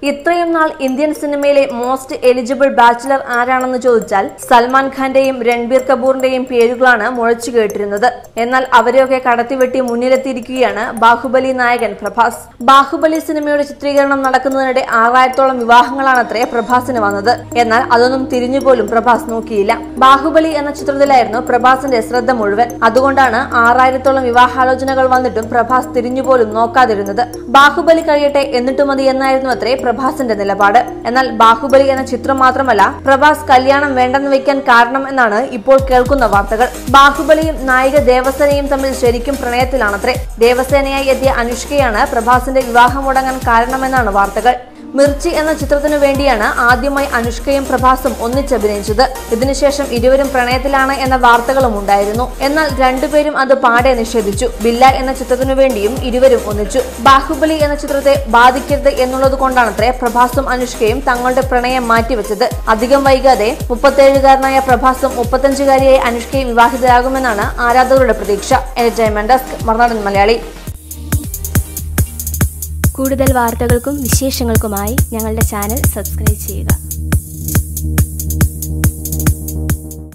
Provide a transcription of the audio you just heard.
ഇത്രയും നാൾ ഇന്ത്യൻ സിനിമയിലെ മോസ്റ്റ് എലിജിബിൾ ബാച്ചിലർ ആരാണെന്ന് ചോദിച്ചാൽ സൽമാൻ ഖാന്റെയും രൺബീർ കപൂറിന്റെയും പേരുകളാണ് മുഴച്ചു കേട്ടിരുന്നത് എന്നാൽ അവരെയൊക്കെ കടത്തിവെട്ടി മുന്നിലെത്തിയിരിക്കുകയാണ് ബാഹുബലി നായകൻ പ്രഭാസ് ബാഹുബലി സിനിമയുടെ ചിത്രീകരണം നടക്കുന്നതിനിടെ ആറായിരത്തോളം വിവാഹങ്ങളാണത്രേ പ്രഭാസിന് വന്നത് എന്നാൽ അതൊന്നും തിരിഞ്ഞുപോലും പ്രഭാസ് നോക്കിയില്ല ബാഹുബലി എന്ന ചിത്രത്തിലായിരുന്നു പ്രഭാസിന്റെ ശ്രദ്ധ മുഴുവൻ അതുകൊണ്ടാണ് ആറായിരത്തോളം വിവാഹാലോചനകൾ വന്നിട്ടും പ്രഭാസ് തിരിഞ്ഞുപോലും നോക്കാതിരുന്നത് ബാഹുബലി കഴിയട്ടെ എന്നിട്ട് മതി എന്നായിരുന്നു അത്രേ പ്രഭാസിന്റെ നിലപാട് എന്നാൽ ബാഹുബലി എന്ന ചിത്രം മാത്രമല്ല പ്രഭാസ് കല്യാണം വേണ്ടെന്ന് വെക്കാൻ കാരണം എന്നാണ് ഇപ്പോൾ കേൾക്കുന്ന വാർത്തകൾ ബാഹുബലിയും നായിക ദേവസേനയും തമ്മിൽ ശരിക്കും പ്രണയത്തിലാണത്രേ ദേവസേനയായി എത്തിയ അനുഷ്കയാണ് പ്രഭാസിന്റെ വിവാഹം മുടങ്ങാൻ കാരണമെന്നാണ് വാർത്തകൾ മിർച്ചി എന്ന ചിത്രത്തിനു വേണ്ടിയാണ് ആദ്യമായി അനുഷ്കയും പ്രഭാസും ഒന്നിച്ചഭിനയിച്ചത് ഇതിനുശേഷം ഇരുവരും പ്രണയത്തിലാണ് എന്ന വാർത്തകളും ഉണ്ടായിരുന്നു എന്നാൽ രണ്ടുപേരും അത് പാടെ നിഷേധിച്ചു ബില്ല എന്ന ചിത്രത്തിനു വേണ്ടിയും ഇരുവരും ഒന്നിച്ചു ബാഹുബലി എന്ന ചിത്രത്തെ ബാധിക്കരുത് എന്നുള്ളത് കൊണ്ടാണത്രേ പ്രഭാസും അനുഷ്കയും തങ്ങളുടെ പ്രണയം മാറ്റിവെച്ചത് അധികം വൈകാതെ മുപ്പത്തേഴുകാരനായ പ്രഭാസും മുപ്പത്തഞ്ചുകാരിയായ അനുഷ്കയും വിവാഹിതരാകുമെന്നാണ് ആരാധകരുടെ പ്രതീക്ഷ എന്റർടൈൻമെന്റ് ഡെസ്ക് മറുനാടൻ മലയാളി കൂടുതൽ വാർത്തകൾക്കും വിശേഷങ്ങൾക്കുമായി ഞങ്ങളുടെ ചാനൽ സബ്സ്ക്രൈബ് ചെയ്യുക